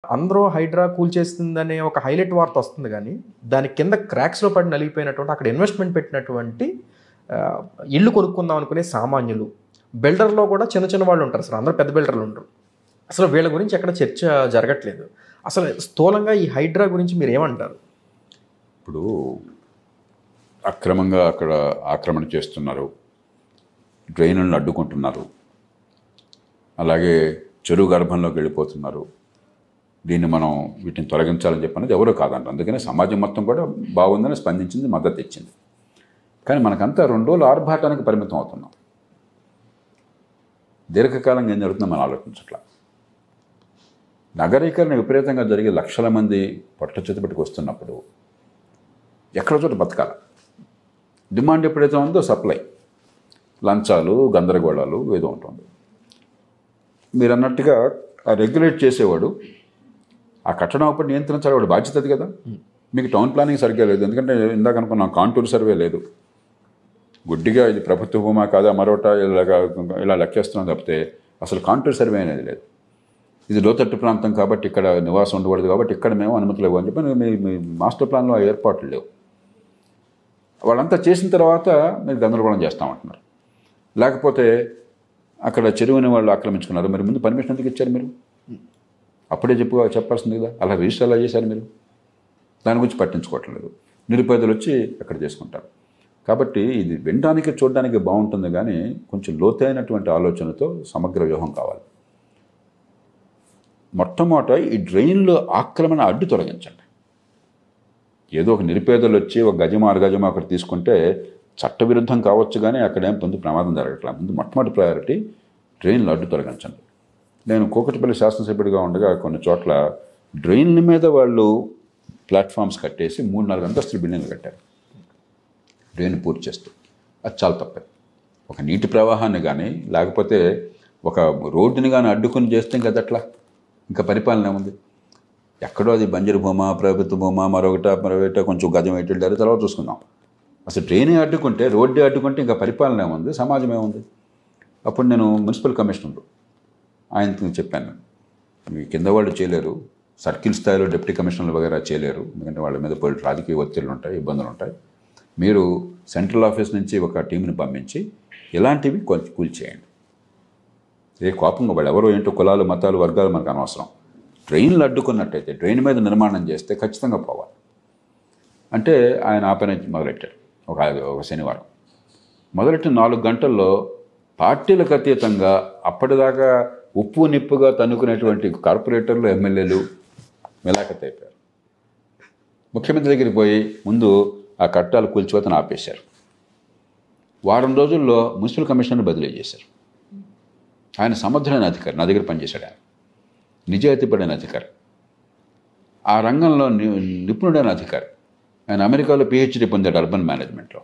అందరూ హైడ్రా కూల్చేస్తుందనే ఒక హైలైట్ వార్త వస్తుంది కానీ దాని కింద క్రాక్స్లో పడి నలిగిపోయినటువంటి అక్కడ ఇన్వెస్ట్మెంట్ పెట్టినటువంటి ఆ, ఇల్లు కొనుక్కుందాం అనుకునే సామాన్యులు బిల్డర్లో కూడా చిన్న చిన్న వాళ్ళు ఉంటారు అసలు అందరూ పెద్ద బిల్డర్లు ఉంటారు అసలు వీళ్ళ గురించి ఎక్కడ చర్చ జరగట్లేదు అసలు స్థూలంగా ఈ హైడ్రా గురించి మీరు ఏమంటారు ఇప్పుడు అక్రమంగా అక్కడ ఆక్రమణ చేస్తున్నారు డ్రైనులను అడ్డుకుంటున్నారు అలాగే చెరువు గర్భంలోకి వెళ్ళిపోతున్నారు దీన్ని మనం వీటిని తొలగించాలని చెప్పన్నది ఎవరో కాదంటారు అందుకనే సమాజం మొత్తం కూడా బాగుందని స్పందించింది మద్దతు ఇచ్చింది కానీ మనకంతా రెండు రోజులు ఆర్భాటానికి పరిమితం అవుతున్నాం దీర్ఘకాలంగా ఏం జరుగుతుందో మనం ఆలోచించట్లా నగరీకరణ విపరీతంగా జరిగి లక్షల మంది పొట్ట చేతిపెట్టుకు వస్తున్నప్పుడు ఎక్కడ చోట బతకాలి డిమాండ్ ఎప్పుడైతే ఉందో సప్లై లంచాలు గందరగోళాలు ఏదో ఉంటుంది మీరు అన్నట్టుగా ఆ రెగ్యులేట్ చేసేవాడు ఆ కట్టడం అప్పుడు నియంత్రించాలి వాడు బాధ్యత అది కదా మీకు టౌన్ ప్లానింగ్ సరిగ్గా లేదు ఎందుకంటే ఇందాక అనుకున్నాం కాంటూర్ సర్వే లేదు గుడ్డిగా ఇది ప్రభుత్వ భూమా కాదా మరొకట ఇలాగా ఇలా లెక్కేస్తున్నాం తప్పితే అసలు కాంటూర్ సర్వే అనేది లేదు ఇది లోతట్టు ప్రాంతం కాబట్టి ఇక్కడ నివాసం ఉండకూడదు కాబట్టి ఇక్కడ మేము అనుమతులు ఇవ్వని చెప్పి మీ మీ మాస్టర్ ప్లాన్లో ఆ ఏర్పాట్లు లేవు వాళ్ళంతా చేసిన తర్వాత మీరు గందరగోళం చేస్తామంటున్నారు లేకపోతే అక్కడ చెరువుని వాళ్ళు ఆక్రమించుకున్నారు మరి ముందు పర్మిషన్ ఎందుకు ఇచ్చారు మీరు అప్పుడే చెప్పు చెప్పాల్సింది కదా అలా రిజిస్టర్ ఎలా చేశారు మీరు దాని గురించి పట్టించుకోవట్లేదు నిరుపేదలు వచ్చి అక్కడ చేసుకుంటారు కాబట్టి ఇది వినడానికి చూడడానికి బాగుంటుంది కానీ కొంచెం లోతైనటువంటి ఆలోచనతో సమగ్ర వ్యూహం కావాలి మొట్టమొదట ఈ డ్రైన్లో ఆక్రమణ అడ్డు తొలగించండి ఏదో ఒక నిరుపేదలు వచ్చి ఒక గజం ఆరు గజం అక్కడ తీసుకుంటే చట్టవిరుద్ధం కావచ్చు కానీ అక్కడేం ముందు ప్రమాదం జరగట్లేదు ముందు మొట్టమొదటి ప్రయారిటీ డ్రైన్లు అడ్డు తొలగించండి నేను కోకటిపల్లి శాసనసభ్యుడిగా ఉండగా కొన్ని చోట్ల డ్రైన్ల మీద వాళ్ళు ప్లాట్ఫామ్స్ కట్టేసి మూడు నాలుగు అంతస్తుల బిల్డింగ్లు కట్టారు డ్రైన్ పూర్తి చేస్తూ అది చాలా తప్పే ఒక నీటి ప్రవాహాన్ని కానీ లేకపోతే ఒక రోడ్డుని కానీ అడ్డుకుని చేస్తే ఇంకా అది అట్లా ఇంకా పరిపాలన ఏముంది ఎక్కడో అది బంజరు భూమా ప్రభుత్వ భూమా మరొకట మరొకట కొంచెం గజం ఎట్టారు తర్వాత చూసుకుందాం అసలు ట్రైనే అడ్డుకుంటే రోడ్డే అడ్డుకుంటే ఇంకా పరిపాలన ఏముంది సమాజం ఏముంది అప్పుడు నేను మున్సిపల్ కమిషనర్ ఆయనకి చెప్పాను మీ కింద వాళ్ళు చేయలేరు సర్కిల్ స్థాయిలో డిప్యూటీ కమిషనర్లు వగేరా చేయలేరు ఎందుకంటే వాళ్ళ మీద పోయి రాజకీయ ఒత్తిళ్ళు ఉంటాయి ఇబ్బందులు ఉంటాయి మీరు సెంట్రల్ ఆఫీస్ నుంచి ఒక టీంని పంపించి ఇలాంటివి కొంచెం కూల్చేయండి ఏ కోపంగా వాళ్ళు ఎవరో ఏంటో కులాలు మతాలు వర్గాలు మనకు అనవసరం ట్రైన్లు అడ్డుకున్నట్టయితే ట్రైన్ మీద నిర్మాణం చేస్తే ఖచ్చితంగా పోవాలి అంటే ఆయన ఆ పని మొదలెట్టాడు ఒక ఒక శనివారం మొదలెట్టిన నాలుగు గంటల్లో పార్టీలకు అతీతంగా అప్పటిదాకా ఉప్పు నిప్పుగా తన్నుకునేటువంటి కార్పొరేటర్లు ఎమ్మెల్యేలు మిలాఖత్ అయిపోయారు ముఖ్యమంత్రి దగ్గరికి పోయి ముందు ఆ కట్టాలు కూల్చిపోతను ఆపేశారు వారం రోజుల్లో మున్సిపల్ కమిషనర్ బదిలీ చేశారు ఆయన సమర్థుడైన అధికారి నా దగ్గర పనిచేశాడు ఆయన నిజాయితీపడిన అధికారి ఆ రంగంలో ని- నిపుణుడైన అధికారి ఆయన అమెరికాలో పిహెచ్డి పొందాడు అర్బన్ మేనేజ్మెంట్లో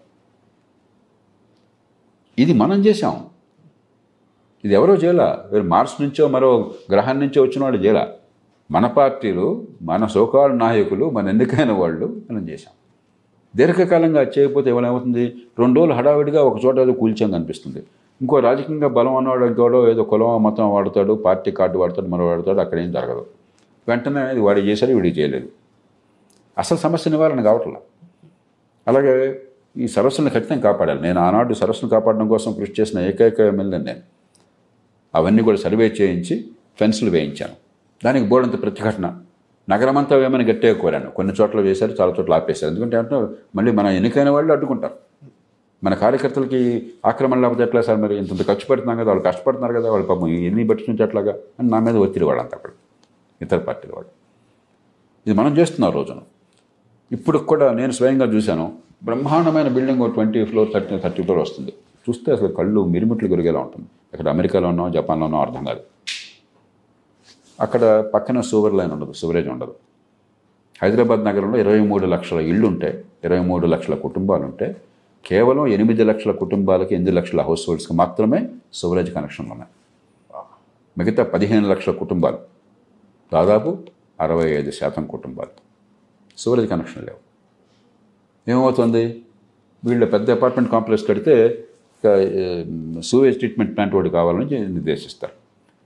ఇది మనం చేశాం ఇది ఎవరో చేయలా వేరు మార్స్ నుంచో మరో గ్రహం నుంచో వచ్చిన వాళ్ళు చేయలా మన పార్టీలు మన సోకాల్ నాయకులు మన ఎన్నికైన వాళ్ళు మనం చేశాం దీర్ఘకాలంగా అది చేయకపోతే ఏమవుతుంది రెండు రోజులు హడావిడిగా ఒక చోట ఏదో కూల్చాం కనిపిస్తుంది ఇంకో రాజకీయంగా బలం అన్నవాడు ఇంకోడో ఏదో కులం మతం వాడతాడు పార్టీ కార్డు వాడతాడు మరో వాడతాడు అక్కడ ఏం జరగదు వెంటనే ఇది వాడు చేశాడు వీడికి చేయలేదు అసలు సమస్య నివారణ కావట్లా అలాగే ఈ సరస్సులను ఖచ్చితంగా కాపాడాలి నేను ఆనాడు సరస్సును కాపాడడం కోసం కృషి చేసిన ఏకైక ఎమ్మెల్యే నేను అవన్నీ కూడా సర్వే చేయించి ఫెన్సులు వేయించాను దానికి బోర్డంత ప్రతిఘటన నగరమంతా ఏమైనా గట్టిగా కోరాను కొన్ని చోట్ల వేశారు చాలా చోట్ల ఆపేశారు ఎందుకంటే అంటే మళ్ళీ మన ఎన్నికైన వాళ్ళు అడ్డుకుంటారు మన కార్యకర్తలకి ఆక్రమణ లేకపోతే ఎట్లా సార్ మరి ఇంత ఖర్చు పెడుతున్నాం కదా వాళ్ళు కష్టపడుతున్నారు కదా వాళ్ళు పాపం ఎన్ని బట్టి నుంచి అట్లాగా అని నా మీద ఒత్తిడి వాళ్ళంతా అక్కడ ఇతర పార్టీల వాళ్ళు ఇది మనం చేస్తున్నాం ఆ రోజున ఇప్పుడు కూడా నేను స్వయంగా చూశాను బ్రహ్మాండమైన building twenty floor thirty thirty floor వస్తుంది చూస్తే అసలు కళ్ళు మిరుమిట్లు గురిగేలా ఉంటుంది ఇక్కడ అమెరికాలో ఉన్నాం జపాన్లో ఉన్నాం అర్థం కాదు అక్కడ పక్కన సూవర్ లైన్ ఉండదు సివరేజ్ ఉండదు హైదరాబాద్ నగరంలో ఇరవై మూడు లక్షల ఇళ్ళు ఉంటాయి ఇరవై మూడు లక్షల కుటుంబాలు ఉంటాయి కేవలం ఎనిమిది లక్షల కుటుంబాలకి ఎనిమిది లక్షల హౌస్ హోల్డ్స్కి మాత్రమే సివరేజ్ కనెక్షన్లు ఉన్నాయి మిగతా పదిహేను లక్షల కుటుంబాలు దాదాపు అరవై ఐదు శాతం కుటుంబాలు సివరేజ్ కనెక్షన్ లేవు ఏమవుతుంది వీళ్ళు పెద్ద అపార్ట్మెంట్ కాంప్లెక్స్ కడితే ఇక, ఏ, సూవేజ్ ట్రీట్మెంట్ ప్లాంట్ ఒకటి కావాలని నిర్దేశిస్తారు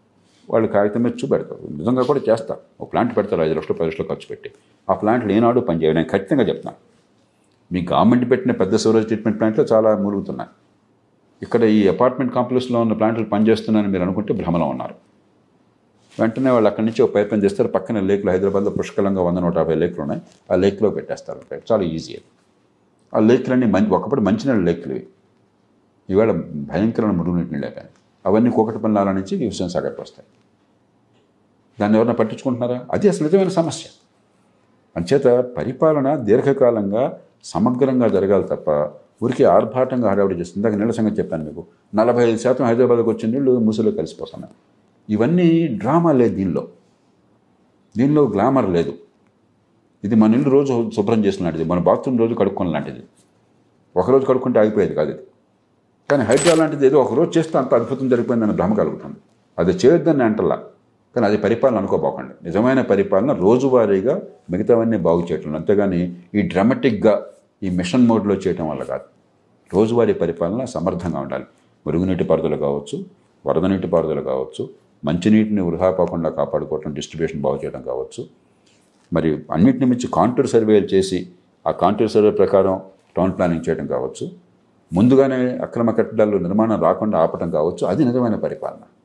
వాళ్ళు కాగితం మీద చూపెడతారు నిజంగా కూడా చేస్తారు ఒక ప్లాంట్ పెడతారు ఐదు లక్షలు పది లక్షలు ఖర్చు పెట్టి ఆ ప్లాంట్లు ఏనాడు పనిచేయడం నేను ఖచ్చితంగా చెప్తాను మీ గవర్నమెంట్ పెట్టిన పెద్ద సూరజ్ ట్రీట్మెంట్ ప్లాంట్లో చాలా మురుగుతున్నాయి ఇక్కడ ఈ అపార్ట్మెంట్ కాంప్లెక్స్లో ఉన్న ప్లాంట్లు పనిచేస్తున్నాయని మీరు అనుకుంటే భ్రమలో ఉన్నారు వెంటనే వాళ్ళు అక్కడి నుంచి ఒక పైప్ లైన్ చేస్తారు పక్కన లేకులు హైదరాబాద్లో పుష్కలంగా వంద నూట యాభై లేకులు ఉన్నాయి ఆ లేక్లో పెట్టేస్తారు పైప్ చాలా ఈజీ అది ఆ లేకులన్నీ మంచి ఒకప్పుడు మంచినీళ్ళ లేకులు ఇవి ఇవాళ భయంకరమైన మురుగునీటి నీళ్ళు అయిపోయాయి అవన్నీ కోకటపల్లాల నుంచి హుస్సేన్ సాగర్కి వస్తాయి దాన్ని ఎవరైనా పట్టించుకుంటున్నారా అది అసలు నిజమైన సమస్య అంచేత పరిపాలన దీర్ఘకాలంగా సమగ్రంగా జరగాలి తప్ప ఊరికి ఆర్భాటంగా హడావిడి చేస్తుంది ఇందాక నీళ్ళ సంగతి చెప్పాను మీకు నలభై ఐదు శాతం హైదరాబాద్కి వచ్చిన నీళ్ళు మూసలో కలిసిపోతున్నాయి ఇవన్నీ డ్రామా లేదు దీనిలో దీనిలో గ్లామర్ లేదు ఇది మన ఇల్లు రోజు శుభ్రం చేసిన లాంటిది మన బాత్రూమ్ రోజు కడుక్కోని లాంటిది ఒకరోజు కడుక్కుంటే ఆగిపోయేది కాదు ఇది కానీ హైడ్రా లాంటిది ఏదో ఒక రోజు చేస్తే అంత అద్భుతం జరిగిపోయిందని భ్రమ కలుగుతుంది అది చేయొద్దని అంటలా కానీ అది పరిపాలన అనుకోపోకండి నిజమైన పరిపాలన రోజువారీగా మిగతావన్నీ బాగు చేయటం అంతేగాని ఈ డ్రామాటిక్గా ఈ మిషన్ మోడ్లో చేయటం వల్ల కాదు రోజువారీ పరిపాలన సమర్థంగా ఉండాలి మురుగునీటి పారుదల కావచ్చు వరద నీటి పారుదల కావచ్చు మంచినీటిని వృధా పోకుండా కాపాడుకోవటం డిస్ట్రిబ్యూషన్ బాగు చేయడం కావచ్చు మరి అన్నిటిని మించి కాంటూర్ సర్వేలు చేసి ఆ కాంటూర్ సర్వే ప్రకారం టౌన్ ప్లానింగ్ చేయడం కావచ్చు ముందుగానే అక్రమ కట్టడాలు నిర్మాణం రాకుండా ఆపటం కావచ్చు అది నిజమైన పరిపాలన